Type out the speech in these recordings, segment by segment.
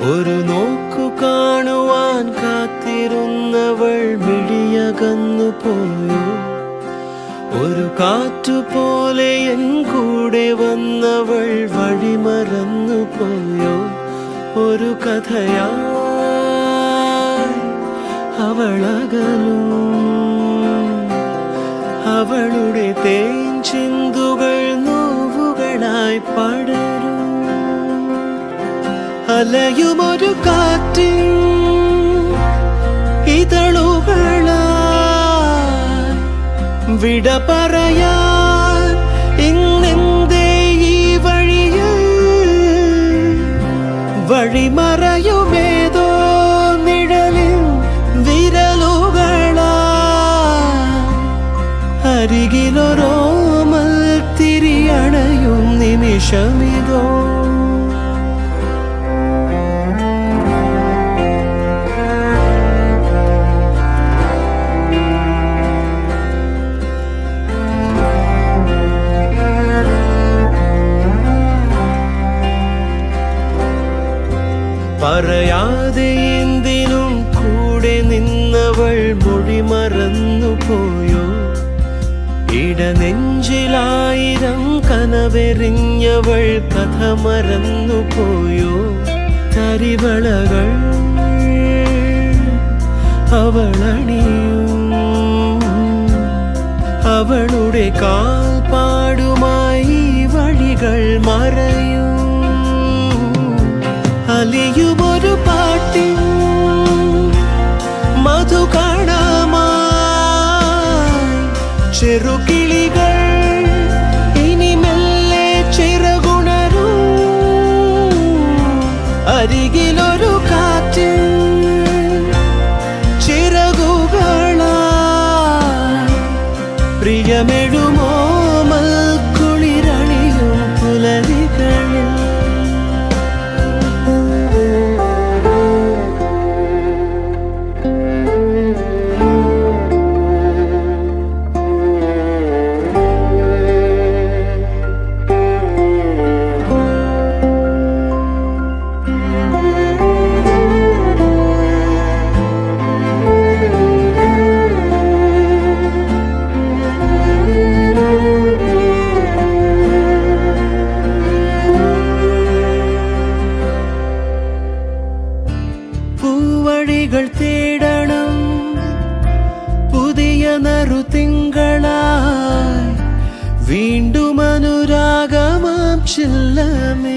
ഒരു നോക്കു കാണുവാൻ കാത്തിരുന്നവൾ മിഴിയകന്നു പോയോ ഒരു കാറ്റുപോലെ എൻ കൂടെ വന്നവൾ വഴിമറന്നു പോയോ ഒരു കഥയാ അവളകലും അവളുടെ തേൻ ചിന്തുകൾ നോവുകളായി പടരും അലയുമൊരു കാറ്റിൻ ഇതളുകളായി വിട പറയാൻ ഇന്നെന്തേ ഈ വഴിയിൽ വഴിമറയുമേതോ നിഴലിൻ വിരലുകളാ അരികിലൊരോമൽ തിരിയണയും നിമിഷമിതോ പറയാതെ എന്തിനും കൂടെ നിന്നവൾ മൊഴി മറന്നു പോയോ ഇടനെഞ്ചിലായിരം കനവെറിഞ്ഞവൾ കഥ മറന്നു പോയോ തരിവളകൾ അവളണിയും അവളുടെ കാൽപ്പാടുമായി വഴികൾ മറയും അലിയുമൊരു പാട്ടിൻ മധു കാണാമായി ചെറുകിളികൾ ഇനി മെല്ലെ ചിറകുണരും അരികിലൊരു കാറ്റിൻ ചിറകുകളായി പ്രിയമെഴുമോ മൽക്കുളിരണിയും പുലരികളിൽ പൂവഴികൾ തേടണം പുതിയ നറുതിങ്കളായി വീണ്ടും അനുരാഗമാം ചില്ലമേ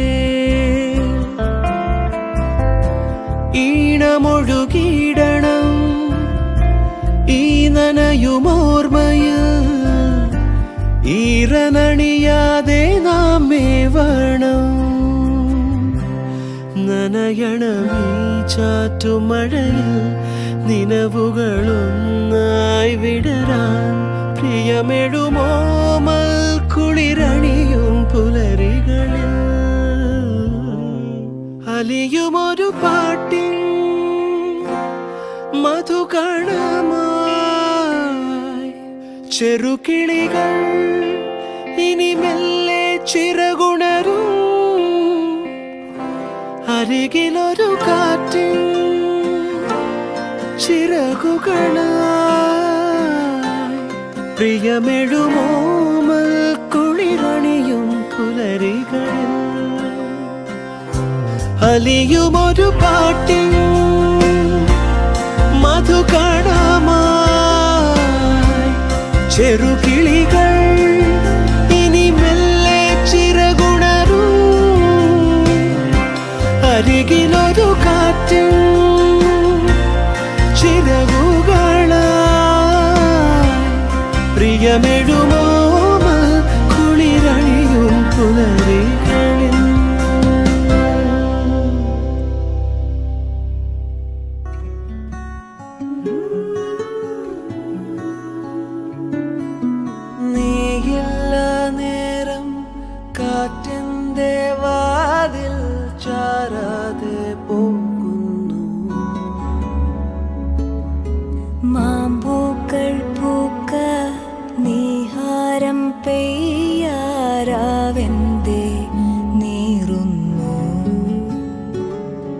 ഈണമൊഴുകിയിടണം ഈ നനയുമോർമ്മയിൽ ഈറനണിയാതെ നാം മേവണം നനയണമീ ചാറ്റുമഴയിൽ നിലവുകളൊന്നായി വിടരാൻ പ്രിയമെഴുമോ കുളിരണിയും പുലരികളിൽ അലിയുമൊരു പാട്ടിൻ മധുകണമായി ചെറുകിളികൾ ഇനി മെല്ലെ ചിറകുണരും അരികിലൊരു കാറ്റിൻ ചിറകുകളായി പ്രിയമെഴുമോ കുളിരണിയും പുലരികളിൽ അലിയുമൊരു പാട്ടിൻ മധുകണമായി ചെറുകിളികൾ ഇനി മെല്ലെ ചിറകുണരും അരികിലൊരു കാറ്റും ചിറകുകളായി പ്രിയമെഴുമോ കുളിരണിയും പുലരികളിൽ നീയില്ല നേരം കാറ്റിന്റെ വാതിൽ ചാരാതെ പോകുന്നു മാമ്പൂക്കൾ പൂക്ക നീഹാരം പെയ്യാരാവെന്തേ നീറുന്നു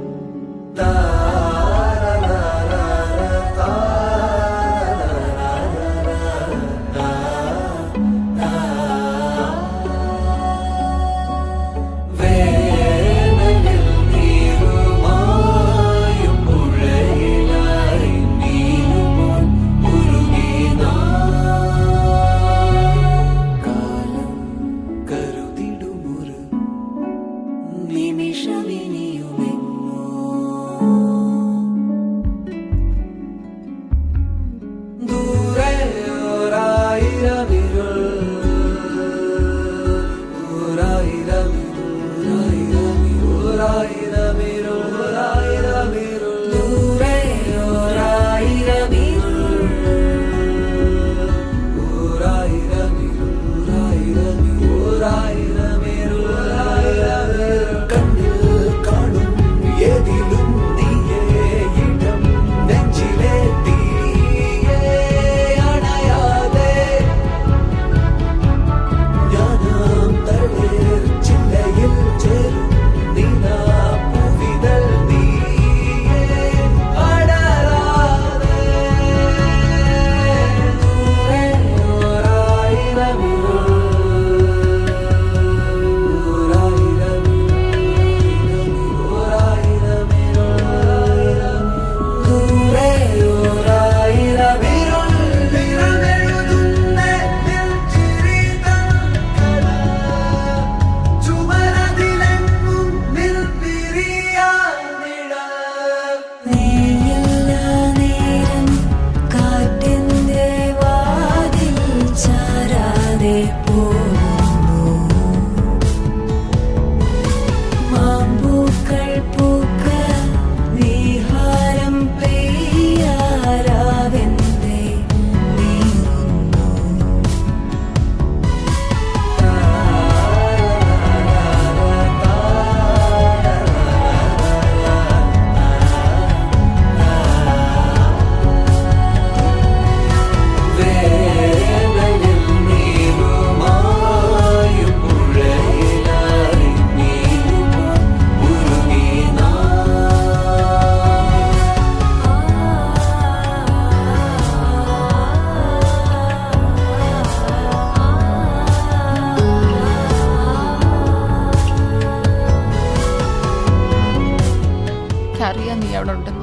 അവിടെ ഉണ്ടെന്ന്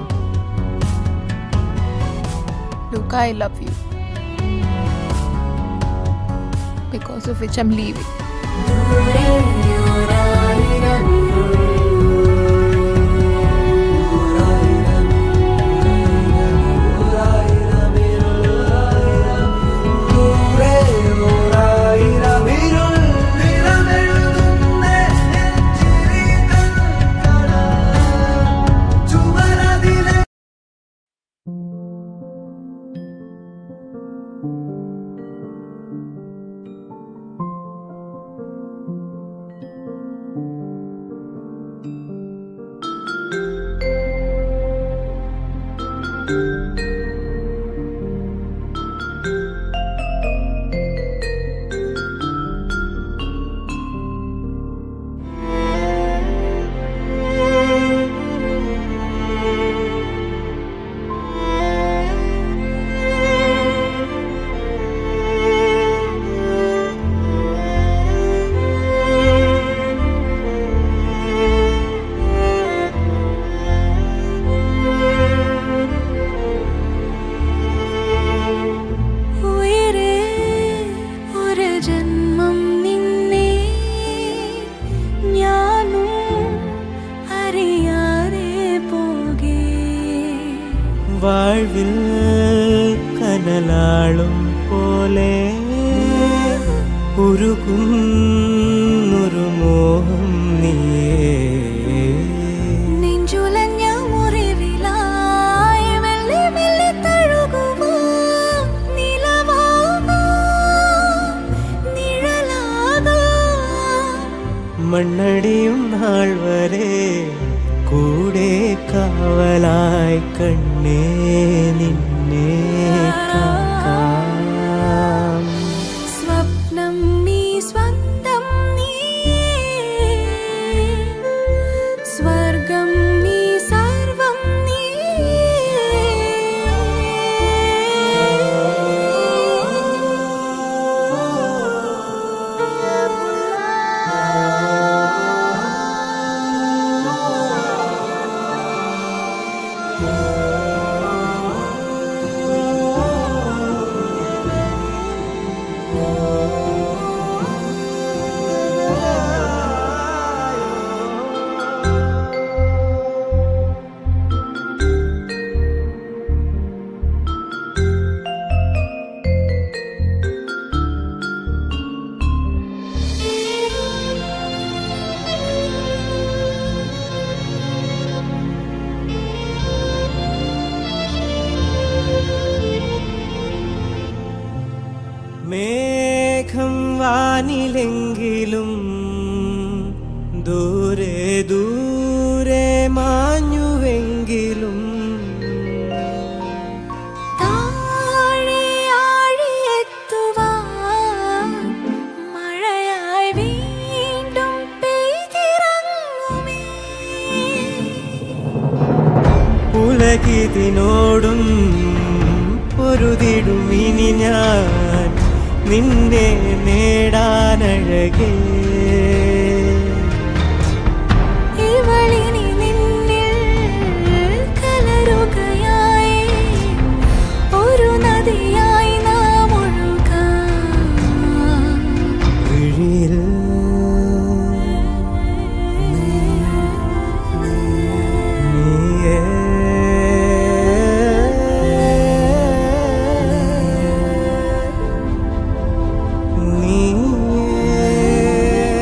Luca I love you because of which I'm leaving Uyare ഒരു ജന്മം നിന്നെ ഞാനും അറിയാതെ പോകേ வாழ்வில் കനലാളും പോലെ ഉരുകുന്നൊരു മോഹം നീയേ നെഞ്ചുലഞ്ഞ മുറിവിലായി മെല്ലെ മെല്ലെ തഴുകുവാ നിലവാകാ നിഴലാകാ മണ്ണടിയും നാൾ വരെ കൂടെ കാവലായി കണ്ണേ നിന്നെ കാക്കാം സ്വപ്നം നീ സ്വന്തം നീ സ്വർഗം നീ സർവം നീ മേഘം വാനിലെങ്കിലും ദൂരെ ദൂരെ മാഞ്ഞുവെങ്കിലും താഴെ ആഴിയെത്തുവാൻ മഴയായി വീണ്ടും പെയ്തിറങ്ങുമേ ഉലകിതിനോടും പൊരുതിടും ഇനി ഞാൻ നിന്നെ നേടാനഴകേ ഇവളിനി നിന്നിൽ കലരുകയായി ഒരു നദിയായി നാം ഒഴുകാം വിഴിയിൽ നീയേ നീയേ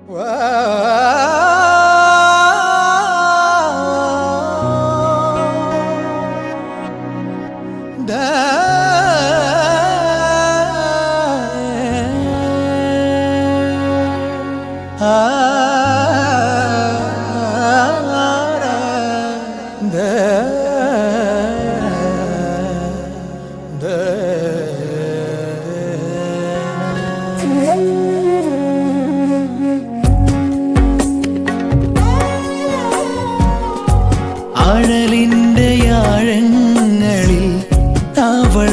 ആഴലിന്റെ ആഴങ്ങളിൽ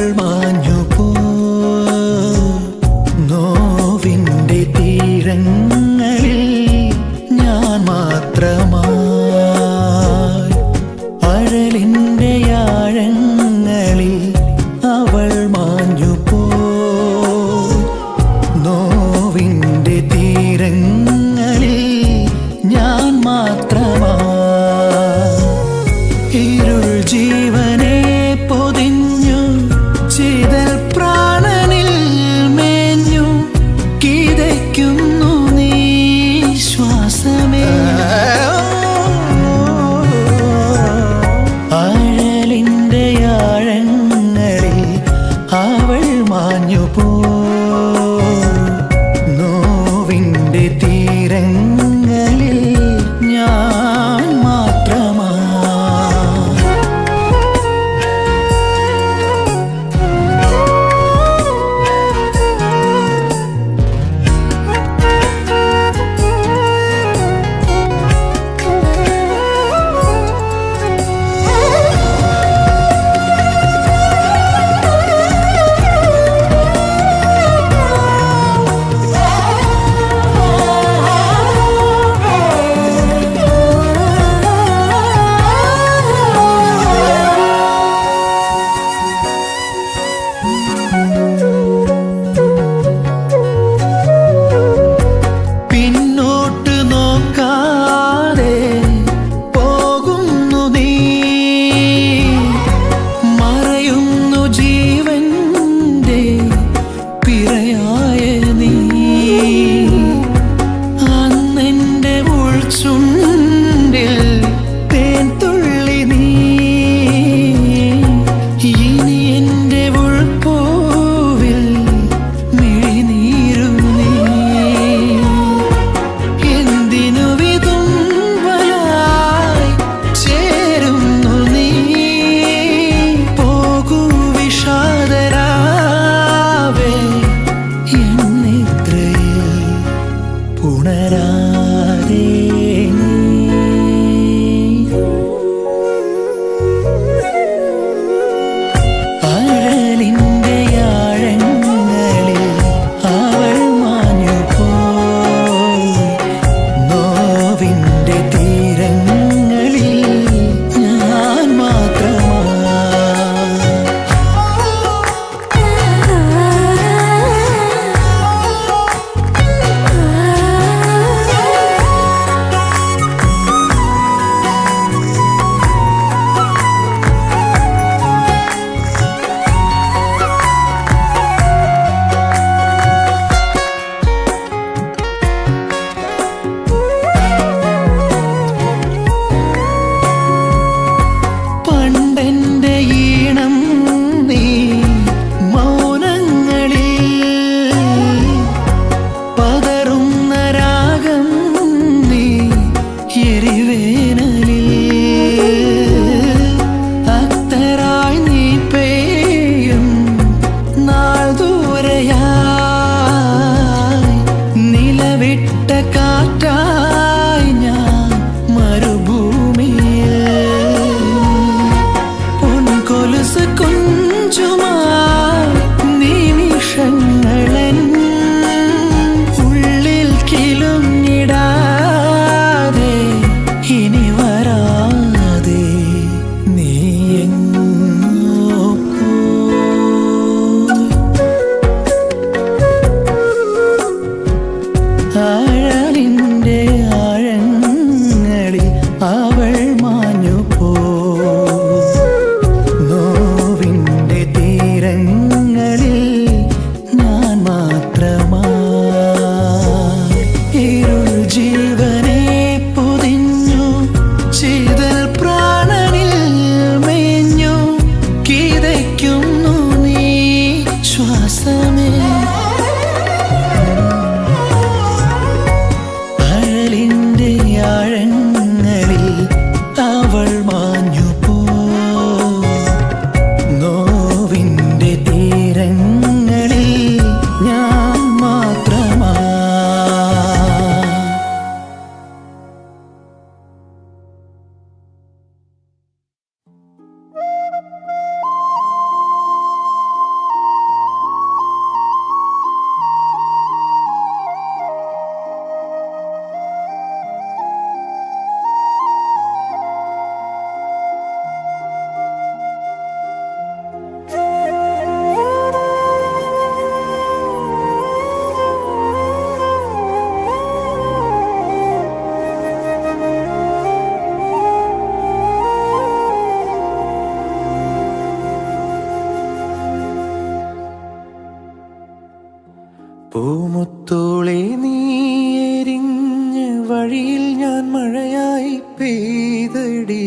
പൂമുത്തോളെ നീ എരിഞ്ഞ വഴിയിൽ ഞാൻ മഴയായി പെയ്തടി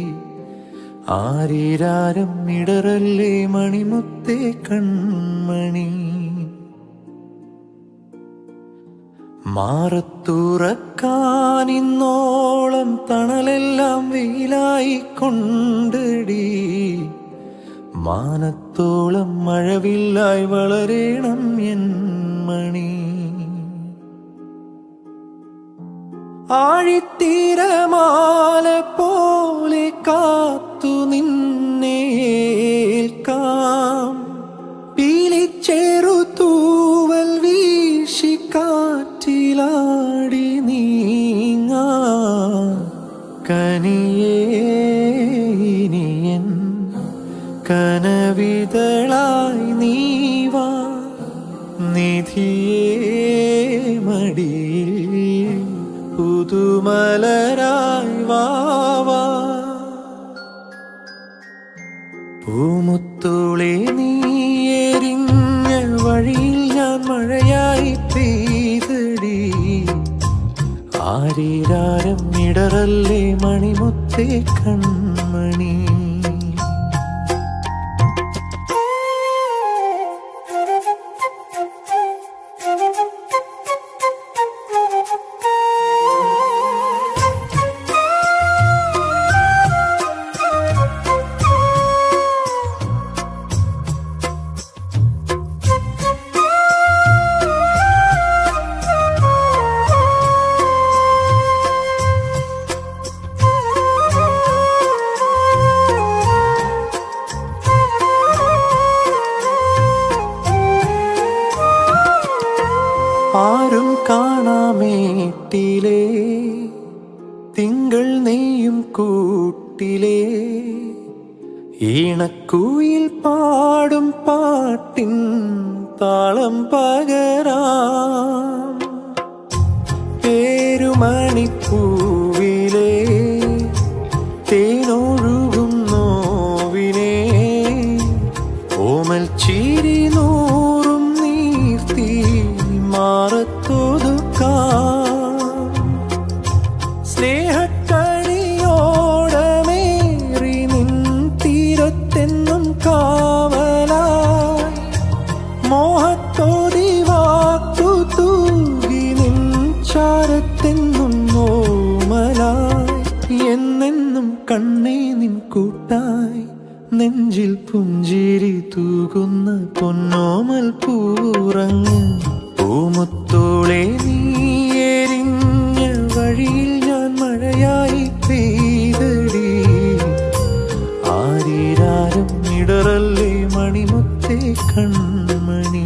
ആരീരാരം ഇടറല്ലേ മണിമുത്തേ കൺമണി മാറത്തുറക്കാനിന്നോളം തണലെല്ലാം വെയിലായി കൊണ്ടടി മാനത്തോളം മഴവില്ലായി വളരേണം എൻ മണി ആഴിത്തീരമാല പോലെ കാത്തു നിന്നേൽക്കാം പീലിച്ചേറു തൂവൽ വീശി കാറ്റിലാടി നീങ്ങ കനിയേനിയൻ കനവിതളായി നീവാ നിധിയേ മടിയിൽ പുതുമലരായി വാവാ പൂമുത്തോളെ നീ എരിഞ്ഞ വഴിയിൽ ഞാൻ മഴയായി പെയ്തടി ആരീരാരം ഇടറല്ലേ മണിമുത്തേ കൺമണി ആരും കാണാമേട്ടിലേ തിങ്കൾ നെയ്യും കൂട്ടിലേ ഈണക്കുയിൽ പാടും പാട്ടിൻ താളം പകരാം പേരുമണിപ്പൂവിലേ തേനൊഴുകും നോവിനെ ഓമൽ ചിരി നൂറും നീർത്തി മാറത്തൊതുക്കാം സ്നേഹക്കണിയോടമേറി നിൻ തീരത്തെന്നും കാവലായി മോഹത്തോതി വാക്കു തൂകി നിൻ ചാരത്തെന്നും നോമലായി എന്നെന്നും കണ്ണേ നിൻ കൂട്ടായി നെഞ്ചിൽ പുഞ്ചിരി തൂകുന്ന പൊന്നോമൽ പൂറങ്ങ് പൂമുത്തോളെ നീ എരിഞ്ഞ വഴിയിൽ ഞാൻ മഴയായി പെയ്തടി ആരീരാരം ഇടറല്ലേ മണിമുത്തേ കൺമണി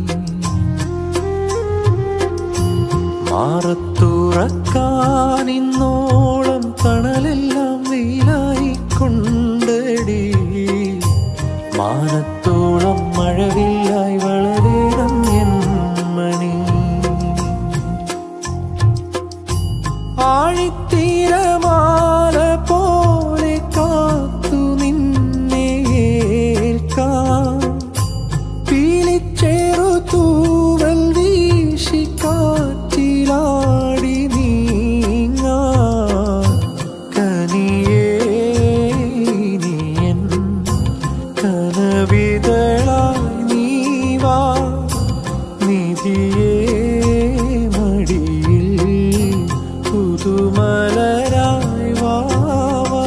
മാറത്തുറക്കാനിന്നോളം തണലെല്ലാം വെയിലായി കൊണ്ടടി മാനത്തോളം മഴവില്ലായി വളരേണം എൻ മണി ആഴിത്തീരമാല പോലെ കാത്തു നിന്നേൽക്കാം പീലിച്ചേറു തൂവൽ വീശി കാറ്റിലാടി നീങ്ങ കനിയേനിയൻ കനവിതളായി നീവാ നിധിയേ മടിയിൽ പുതുമലരായി വാവാ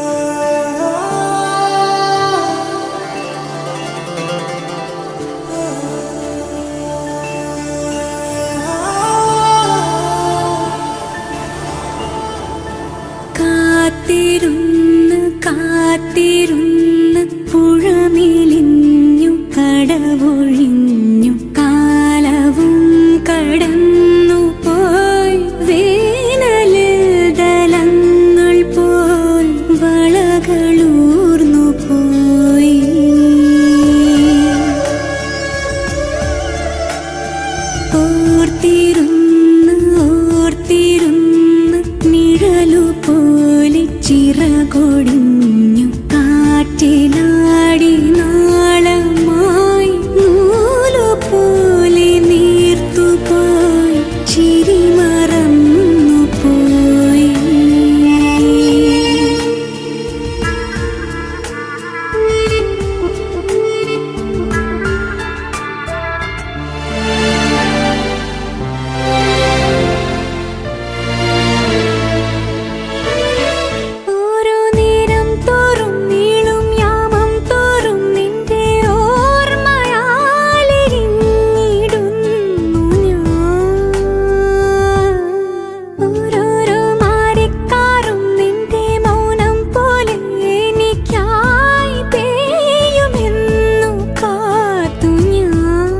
ആ കാറ്റിലാടി നാളമായി നൂലുപോലെ നീർത്തുപോയി ചിരി മറന്നു പോയി ഓരോ നേരം തോറും നീളും യാമം തോറും നിന്റെ ഓർമ്മയാലിരിഞ്ഞിടുന്നു ഞാൻ ഓരോരോ മാറിക്കാറും നിന്റെ മൗനം പോലെ എനിക്കായി പെയ്യുമെന്നു കാത്തു ഞാൻ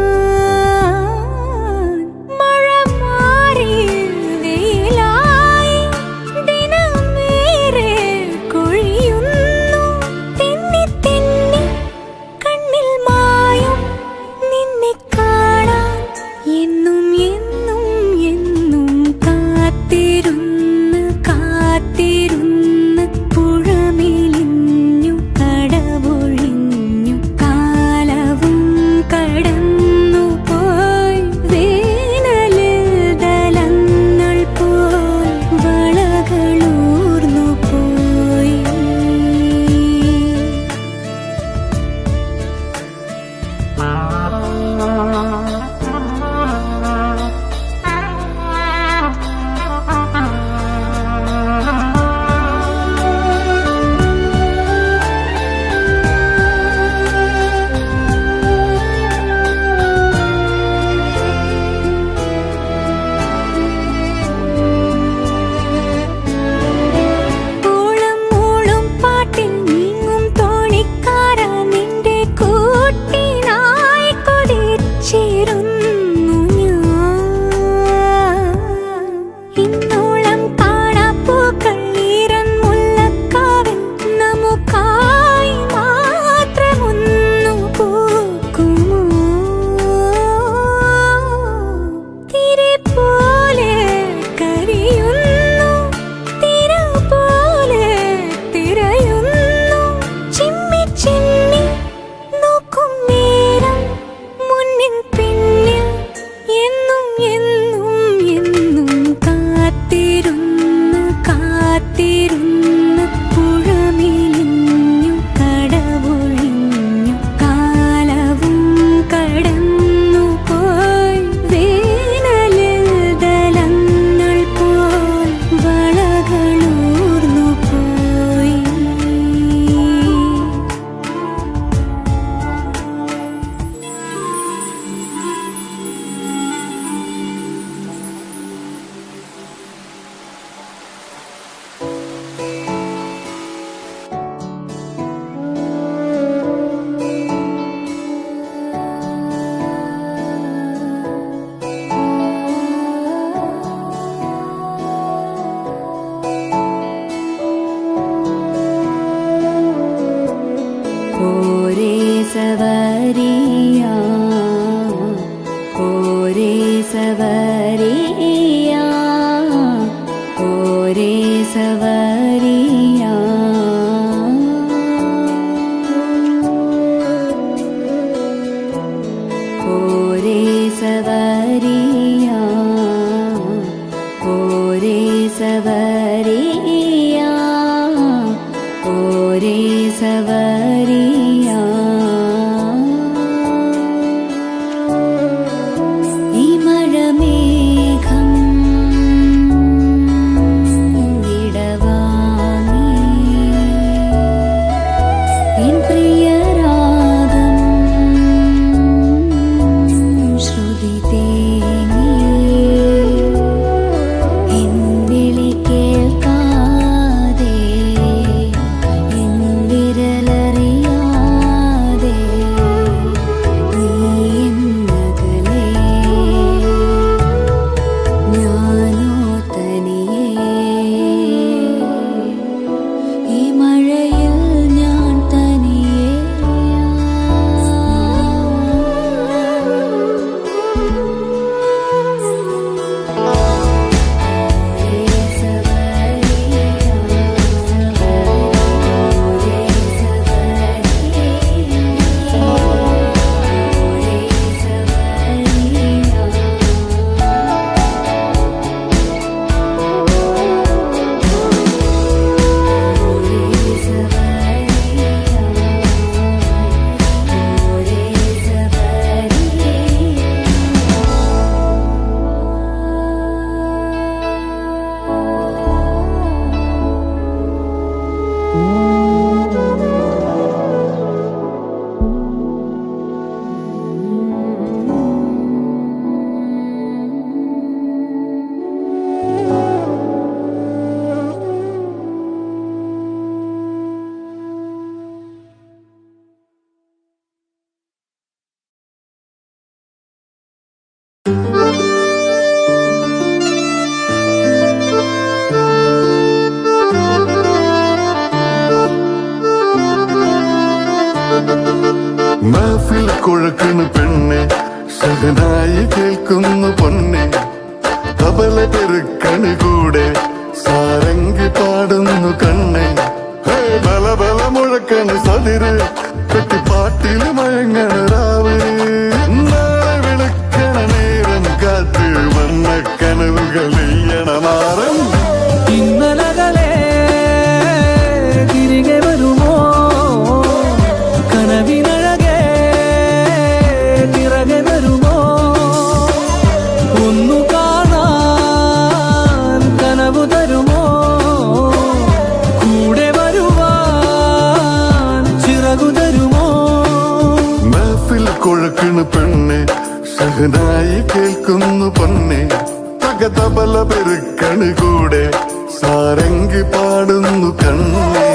മഴ മാറി വെയിലായി ദിനമേറെ കൊഴിയുന്നു തെന്നി തെന്നി കണ്ണിൽ മായും നിന്നെ കാണാൻ എന്നും എന്നും എന്നും കാത്തിരുന്ന് കാത്തിരുന്ന് പുഴമിലിഞ്ഞു കടവൊഴിഞ്ഞു കാലവും കടന്നു പോയി വേനലിൽ ദലങ്ങൾ പോൽ വളകളൂർന്നു പോയി ഓളം മൂളും പാട്ടിൽ നീങ്ങും തോണിക്കാര നിന്റെ കൂട്ടിനായി കൊതിച്ചിരുന്നു ഞാൻ ഇന്നോളം കാണാപ്പൂക്കൾ ഈറൻ മുല്ലക്കാവിൽ നമുക്കായി മാത്രമൊന്നു പൂക്കുമോ തിരെ പോലെ കരിയുന്നു തിര പോലെ തിരയുന്നു ചിമ്മി ചിമ്മി നോക്കും നേരം മുന്നിൽ പിന്നിൽ എന്നും എന്നും എന്നും കാത്തിരുന്ന് കാത്തിരുന്ന് പുഴമിലിഞ്ഞു കടവൊഴിഞ്ഞു കാലവും കടന്നു പോയി വേനലിൽ ദലങ്ങൾ പോൽ വളകളൂർന്നു പോയി ഓരേ സവരിയ ഓരേ സവരിയ ഓരേ സവരിയ ഓരേ സവരിയ ഓരേ സവരിയ ഓരേ സവരിയ ഈ മഴമേഘം വിടവാങ്ങി എൻ പ്രിയരാഗം ശ്രുതി തേങ്ങി എൻ വിളി കേൾക്കാതെ എൻ വിരലറിയാതെ മഹഫിൽ കൊഴക്കണ് പെണ്ണെ സഹനായി കേൾക്കുന്നു പൊന്നെ തബല പെരുക്കണ് കൂടെ സാരംഗി പാടുന്നു കണ്ണെ ഹേ ബല ബല മുഴക്കണ് സതിര് കെട്ടിപ്പാട്ടിൽ മയങ്ങണ രാവ് നാളെ വിളക്കണ നേരം കാത്ത് വന്ന കനവുകൾ മാറും ഇന്നലകളെ തിരികെ വരുമോ കനവിനഴകെ തിറകെ വരുമോ ഒന്നു കാണാൻ കനവു തരുമോ കൂടെ വരുവാൻ ചിറകു തരുമോ മഹഫിൽ കൊഴക്കണ് പെണ്ണെ സഹനായി കേൾക്കുന്നു പൊന്നെ തകതബല പെരുക്കണ് കൂടെ സാരംഗി പാടുന്നു കണ്ണെ